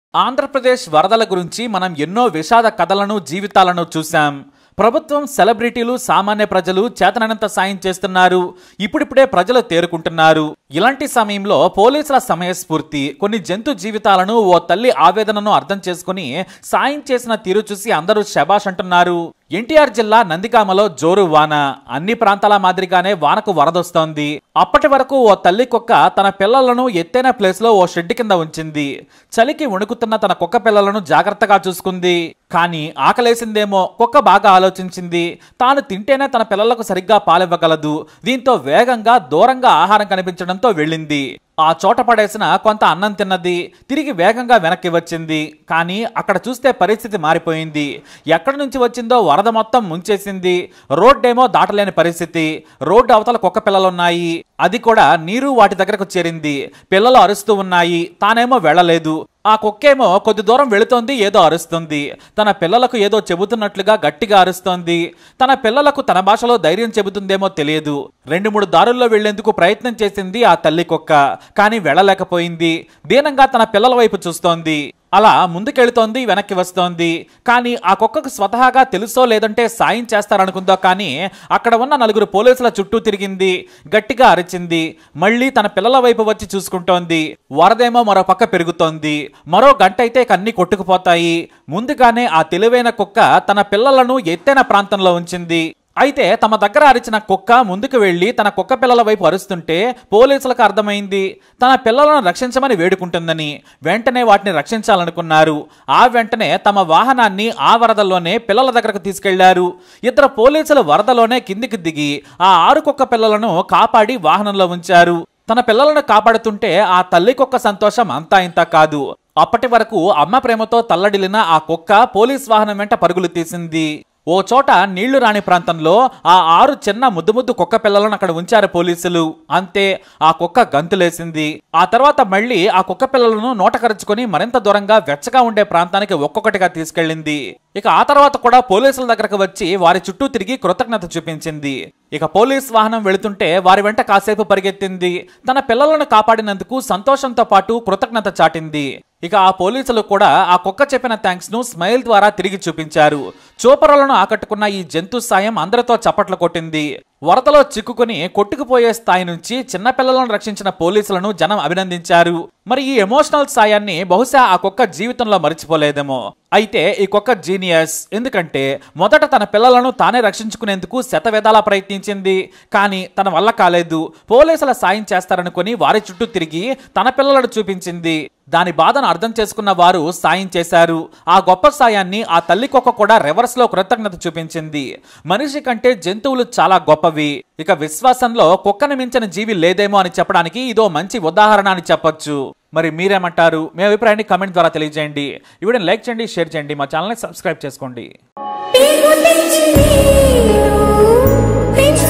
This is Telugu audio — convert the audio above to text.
ఆంధ్రప్రదేశ్ వరదల గురించి మనం ఎన్నో విషాద కథలను జీవితాలను చూశాం ప్రభుత్వం సెలబ్రిటీలు సామాన్య ప్రజలు చేతనైనంత సాయం చేస్తున్నారు ఇప్పుడిప్పుడే ప్రజలు తేరుకుంటున్నారు ఇలాంటి సమయంలో పోలీసుల సమయస్ఫూర్తి కొన్ని జంతు జీవితాలను ఓ తల్లి ఆవేదనను అర్థం చేసుకుని సాయం చేసిన తీరు చూసి అందరూ శబాష్ అంటున్నారు ఎన్టీఆర్ జిల్లా నందిగామలో జోరు వాన అన్ని ప్రాంతాల మాదిరిగానే వానకు వరదొస్తోంది అప్పటి వరకు ఓ తల్లి కుక్క తన పిల్లలను ఎత్తైన ప్లేస్ లో ఓ షెడ్ కింద ఉంచింది చలికి వణుకుతున్న తన కుక్క పిల్లలను జాగ్రత్తగా చూసుకుంది కానీ ఆకలేసిందేమో కుక్క బాగా ఆలోచించింది తాను తింటేనే తన పిల్లలకు సరిగ్గా పాలివ్వగలదు దీంతో వేగంగా దూరంగా ఆహారం కనిపించడంతో వెళ్ళింది ఆ చోట పడేసిన కొంత అన్నం తిన్నది తిరిగి వేగంగా వెనక్కి వచ్చింది కానీ అక్కడ చూస్తే పరిస్థితి మారిపోయింది ఎక్కడి నుంచి వచ్చిందో వరద మొత్తం ముంచేసింది రోడ్డేమో దాటలేని పరిస్థితి రోడ్డు అవతల కుక్క పిల్లలున్నాయి అది కూడా నీరు వాటి దగ్గరకు చేరింది పిల్లలు అరుస్తూ ఉన్నాయి తానేమో వెళ్ళలేదు ఆ కుక్కేమో కొద్ది దూరం వెళుతోంది ఏదో అరుస్తుంది తన పిల్లలకు ఏదో చెబుతున్నట్లుగా గట్టిగా అరుస్తోంది తన పిల్లలకు తన భాషలో ధైర్యం చెబుతుందేమో తెలియదు రెండు మూడు దారుల్లో వెళ్లేందుకు ప్రయత్నం చేసింది ఆ తల్లి కుక్క కానీ వెళ్ళలేకపోయింది దీనంగా తన పిల్లల వైపు చూస్తోంది అలా ముందుకెళుతోంది వెనక్కి వస్తోంది కానీ ఆ కుక్కకు స్వతహాగా తెలుసో లేదంటే సాయం చేస్తారనుకుందో కానీ అక్కడ ఉన్న నలుగురు పోలీసుల చుట్టూ తిరిగింది గట్టిగా అరిచింది మళ్ళీ తన పిల్లల వైపు వచ్చి చూసుకుంటోంది వరదేమో మరో పక్క పెరుగుతోంది మరో గంట అయితే కన్నీ కొట్టుకుపోతాయి ముందుగానే ఆ తెలివైన కుక్క తన పిల్లలను ఎత్తైన ప్రాంతంలో ఉంచింది అయితే తమ దగ్గర అరిచిన కుక్క ముందుకు వెళ్లి తన కుక్క పిల్లల వైపు అరుస్తుంటే పోలీసులకు అర్థమైంది తన పిల్లలను రక్షించమని వేడుకుంటుందని వెంటనే వాటిని రక్షించాలనుకున్నారు ఆ వెంటనే తమ వాహనాన్ని ఆ వరదల్లోనే పిల్లల దగ్గరకు తీసుకెళ్లారు ఇద్దరు పోలీసులు వరదలోనే కిందికి దిగి ఆ ఆరు కుక్క పిల్లలను కాపాడి వాహనంలో ఉంచారు తన పిల్లలను కాపాడుతుంటే ఆ తల్లి కుక్క సంతోషం అంతా ఇంత కాదు అప్పటి వరకు అమ్మ ప్రేమతో తల్లడిల్లిన ఆ కుక్క పోలీస్ వాహనం వెంట పరుగులు తీసింది ఓ చోట నీళ్లు రాని ప్రాంతంలో ఆ ఆరు చిన్న ముద్దు ముద్దు కుక్క పిల్లలను అక్కడ ఉంచారు పోలీసులు అంతే ఆ కుక్క గంతులేసింది ఆ తర్వాత మళ్ళీ ఆ కుక్క పిల్లలను నోటకరుచుకొని మరింత దూరంగా వెచ్చగా ఉండే ప్రాంతానికి ఒక్కొక్కటిగా తీసుకెళ్ళింది ఇక ఆ తర్వాత కూడా పోలీసుల దగ్గరకు వచ్చి వారి చుట్టూ తిరిగి కృతజ్ఞత చూపించింది ఇక పోలీస్ వాహనం వెళుతుంటే వారి వెంట కాసేపు పరిగెత్తింది తన పిల్లలను కాపాడినందుకు సంతోషంతో పాటు కృతజ్ఞత చాటింది ఇక ఆ పోలీసులు కూడా ఆ కుక్క చెప్పిన థ్యాంక్స్ ను స్మైల్ ద్వారా తిరిగి చూపించారు చూపరులను ఆకట్టుకున్న ఈ జంతు సాయం అందరితో చప్పట్లు కొట్టింది వరదలో చిక్కుకుని కొట్టుకుపోయే స్థాయి నుంచి చిన్నపిల్లలను రక్షించిన పోలీసులను జనం అభినందించారు మరి ఈ ఎమోషనల్ సాయాన్ని బహుశా ఆ కుక్క జీవితంలో మర్చిపోలేదేమో అయితే ఈ కుక్క జీనియస్ ఎందుకంటే మొదట తన పిల్లలను తానే రక్షించుకునేందుకు శతవిధాలా ప్రయత్నించింది కానీ తన వల్ల కాలేదు పోలీసుల సాయం చేస్తారనుకుని వారి చుట్టూ తిరిగి తన పిల్లలను చూపించింది దాని బాధను అర్థం చేసుకున్న వారు సాయం చేశారు ఆ గొప్ప సాయాన్ని ఆ తల్లి కుక్క కూడా రివర్స్ లో కృతజ్ఞత చూపించింది మనిషి కంటే జంతువులు చాలా గొప్పవి ఇక విశ్వాసంలో కుక్కను మించిన జీవి లేదేమో అని చెప్పడానికి ఇదో మంచి ఉదాహరణ అని చెప్పొచ్చు మరి మీరేమంటారు మీ అభిప్రాయాన్ని కమెంట్ ద్వారా తెలియజేయండి ఈ వీడియోని లైక్ చేయండి షేర్ చేయండి మా ఛానల్ని సబ్స్క్రైబ్ చేసుకోండి పేరు తెచ్చి నేను పెంచు